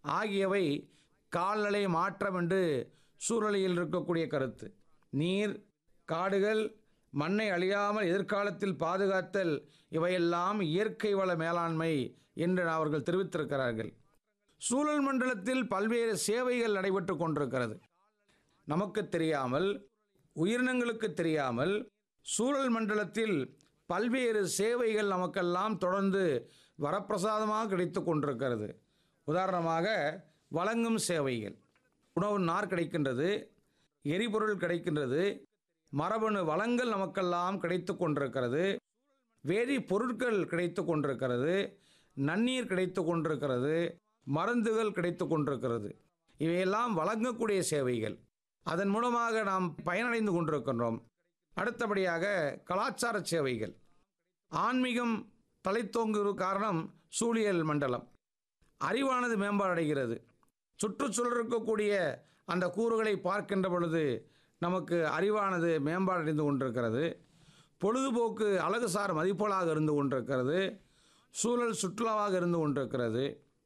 ஆகியவை கால்நிலை மாற்றம் என்று சூழ்நிலையில் இருக்கக்கூடிய கருத்து நீர் காடுகள் மண்ணை அழியாமல் எதிர்காலத்தில் பாதுகாத்தல் இவையெல்லாம் இயற்கை வள மேலாண்மை என்று அவர்கள் தெரிவித்திருக்கிறார்கள் சூழல் மண்டலத்தில் பல்வேறு சேவைகள் நடைபெற்று கொண்டிருக்கிறது நமக்கு தெரியாமல் உயிரினங்களுக்கு தெரியாமல் சூழல் மண்டலத்தில் பல்வேறு சேவைகள் நமக்கெல்லாம் தொடர்ந்து வரப்பிரசாதமாக கிடைத்து கொண்டிருக்கிறது உதாரணமாக வழங்கும் சேவைகள் உணவு நார் கிடைக்கின்றது எரிபொருள் கிடைக்கின்றது மரபணு வளங்கள் நமக்கெல்லாம் கிடைத்து கொண்டிருக்கிறது வேதி பொருட்கள் கிடைத்து கொண்டிருக்கிறது நன்னீர் கிடைத்து கொண்டிருக்கிறது மருந்துகள் கிடைத்து கொண்டிருக்கிறது இவையெல்லாம் வழங்கக்கூடிய சேவைகள் அதன் மூலமாக நாம் பயனடைந்து கொண்டிருக்கின்றோம் அடுத்தபடியாக கலாச்சார சேவைகள் ஆன்மீகம் தலைத்தோங்கு காரணம் சூழியல் மண்டலம் அறிவானது மேம்பாடடைகிறது சுற்றுச்சூழல் இருக்கக்கூடிய அந்த கூறுகளை பார்க்கின்ற பொழுது நமக்கு அறிவானது மேம்பாடடைந்து கொண்டிருக்கிறது பொழுதுபோக்கு அழகுசார் மதிப்புகளாக இருந்து கொண்டிருக்கிறது சூழல் சுற்றுலாவாக இருந்து கொண்டிருக்கிறது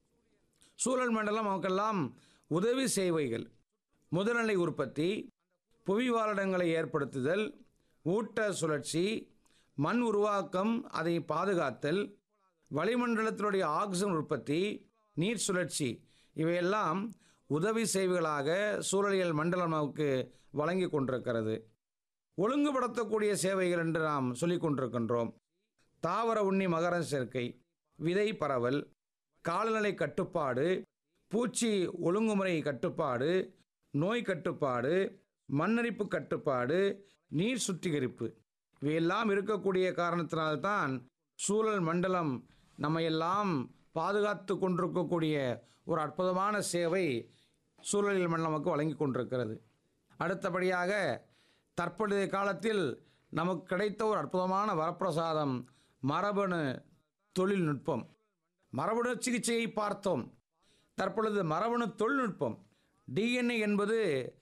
சூழல் மண்டலம் நமக்கெல்லாம் உதவி சேவைகள் முதல்நிலை உற்பத்தி புவி வாழிடங்களை ஏற்படுத்துதல் ஊட்ட சுழற்சி மண் உருவாக்கம் அதை பாதுகாத்தல் வளிமண்டலத்தினுடைய ஆக்சிஜன் உற்பத்தி நீர் சுழற்சி இவையெல்லாம் உதவி சேவைகளாக சூழலியல் மண்டலம் நமக்கு வழங்கி கொண்டிருக்கிறது ஒழுங்குபடுத்தக்கூடிய சேவைகள் என்று நாம் சொல்லிக் கொண்டிருக்கின்றோம் தாவர உண்ணி மகர சேர்க்கை விதை பரவல் காலநிலை கட்டுப்பாடு பூச்சி ஒழுங்குமுறை கட்டுப்பாடு நோய் கட்டுப்பாடு மண்ணரிப்பு கட்டுப்பாடு நீர் சுத்திகரிப்பு இவையெல்லாம் இருக்கக்கூடிய காரணத்தினால்தான் சூழல் மண்டலம் நம்மையெல்லாம் பாதுகாத்து கொண்டிருக்கக்கூடிய ஒரு அற்புதமான சேவை சூழலியல் மண்டலம் நமக்கு வழங்கி கொண்டிருக்கிறது அடுத்தபடியாக தற்பொழுதைய காலத்தில் நமக்கு கிடைத்த ஒரு அற்புதமான வரப்பிரசாதம் மரபணு தொழில்நுட்பம் மரபணு சிகிச்சையை பார்த்தோம் தற்பொழுது மரபணு தொழில்நுட்பம் டிஎன்ஏ என்பது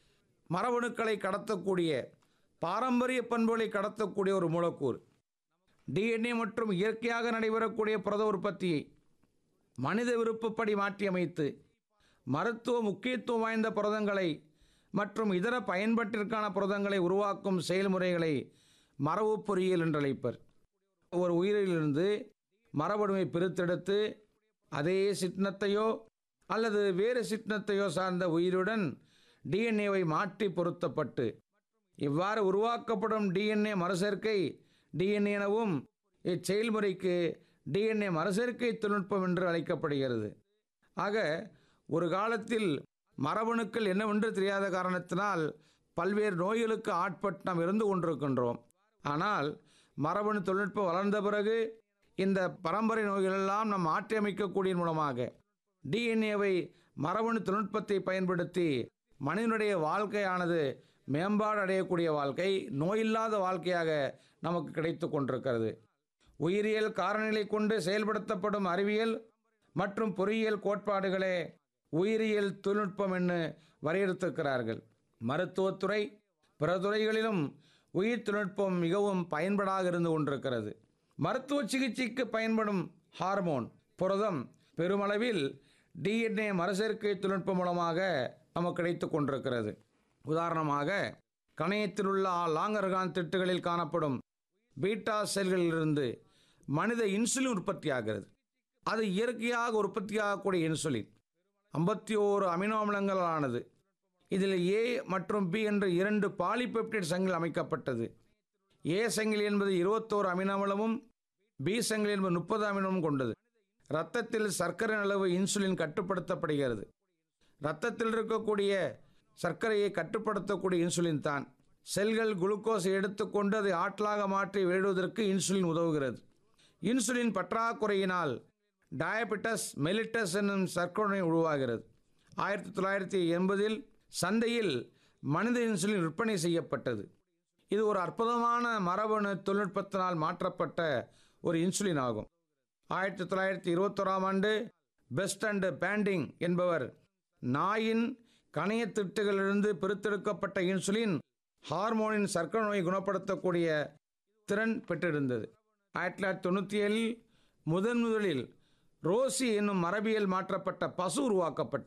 மரபணுக்களை கடத்தக்கூடிய பாரம்பரிய பண்புகளை கடத்தக்கூடிய ஒரு மூலக்கூறு டிஎன்ஏ மற்றும் இயற்கையாக நடைபெறக்கூடிய புரத உற்பத்தியை மனித விருப்பப்படி மாற்றியமைத்து மருத்துவ முக்கியத்துவம் வாய்ந்த புரதங்களை மற்றும் இதர பயன்பாட்டிற்கான புரதங்களை உருவாக்கும் செயல்முறைகளை மரபு பொறியியல் என்று அழைப்பர் ஒரு உயிரிலிருந்து மரபணுவை பிரித்தெடுத்து அதே சிட்னத்தையோ அல்லது வேறு சிட்னத்தையோ சார்ந்த உயிருடன் டிஎன்ஏவை மாற்றி பொருத்தப்பட்டு இவ்வாறு உருவாக்கப்படும் டிஎன்ஏ மறுசேர்க்கை டிஎன்ஏ எனவும் இச்செயல்முறைக்கு டிஎன்ஏ மறுசேர்க்கை தொழில்நுட்பம் என்று அழைக்கப்படுகிறது ஆக ஒரு காலத்தில் மரபணுக்கள் என்னவென்று தெரியாத காரணத்தினால் பல்வேறு நோய்களுக்கு ஆட்பட்டு நாம் இருந்து கொண்டிருக்கின்றோம் ஆனால் மரபணு தொழில்நுட்பம் வளர்ந்த பிறகு இந்த பரம்பரை நோய்களெல்லாம் நாம் மாற்றியமைக்கக்கூடிய மூலமாக டிஎன்ஏவை மரபணு தொழில்நுட்பத்தை பயன்படுத்தி மனிதனுடைய வாழ்க்கையானது மேம்பாடு அடையக்கூடிய வாழ்க்கை நோயில்லாத வாழ்க்கையாக நமக்கு கிடைத்து கொண்டிருக்கிறது உயிரியல் காரணிகளை கொண்டு செயல்படுத்தப்படும் அறிவியல் மற்றும் பொறியியல் கோட்பாடுகளே உயிரியல் தொழில்நுட்பம் என்று வரையறுத்திருக்கிறார்கள் மருத்துவத்துறை பிற துறைகளிலும் உயிர் தொழில்நுட்பம் மிகவும் பயன்படாக இருந்து கொண்டிருக்கிறது மருத்துவ சிகிச்சைக்கு பயன்படும் ஹார்மோன் புரதம் பெருமளவில் டிஎன்ஏ மறுசேர்க்கை தொழில்நுட்பம் மூலமாக நமக்கு கிடைத்து கொண்டிருக்கிறது உதாரணமாக கணையத்தில் உள்ள லாங்கர்கான் திட்டுகளில் காணப்படும் பீட்டா செல்களிலிருந்து மனித இன்சுலின் உற்பத்தியாகிறது அது இயற்கையாக உற்பத்தியாகக்கூடிய இன்சுலின் ஐம்பத்தி ஓரு அமினோ அமிலங்களானது இதில் ஏ மற்றும் பி என்ற இரண்டு பாலிபெப்டைட் சங்கில் அமைக்கப்பட்டது ஏ சங்கிலி என்பது இருபத்தோரு அமினோ அமிலமும் பி சங்கிலி என்பது முப்பது அமினமும் கொண்டது இரத்தத்தில் சர்க்கரை அளவு இன்சுலின் கட்டுப்படுத்தப்படுகிறது இரத்தத்தில் இருக்கக்கூடிய சர்க்கரையை கட்டுப்படுத்தக்கூடிய இன்சுலின் தான் செல்கள் குளுக்கோஸை எடுத்துக்கொண்டு அதை ஆற்றலாக மாற்றி வெளியிடுவதற்கு இன்சுலின் உதவுகிறது இன்சுலின் பற்றாக்குறையினால் டயபெட்டஸ் மெலிட்டஸ் என்னும் சர்க்கரை உருவாகிறது ஆயிரத்தி தொள்ளாயிரத்தி எண்பதில் சந்தையில் மனித இன்சுலின் விற்பனை செய்யப்பட்டது இது ஒரு அற்புதமான மரபணு தொழில்நுட்பத்தினால் மாற்றப்பட்ட ஒரு இன்சுலின் ஆகும் ஆயிரத்தி தொள்ளாயிரத்தி இருபத்தோராம் ஆண்டு பெஸ்ட் அண்ட் பேண்டிங் என்பவர் நாயின் கணையத்திட்டுகளிலிருந்து பிரித்தெடுக்கப்பட்ட இன்சுலின் ஹார்மோனின் சர்க்கரை நோயை குணப்படுத்தக்கூடிய திறன் பெற்றிருந்தது ஆயிரத்தி தொள்ளாயிரத்தி தொண்ணூற்றி ஏழில் முதன் முதலில் ரோசி என்னும் மரபியல் மாற்றப்பட்ட பசு உருவாக்கப்பட்டது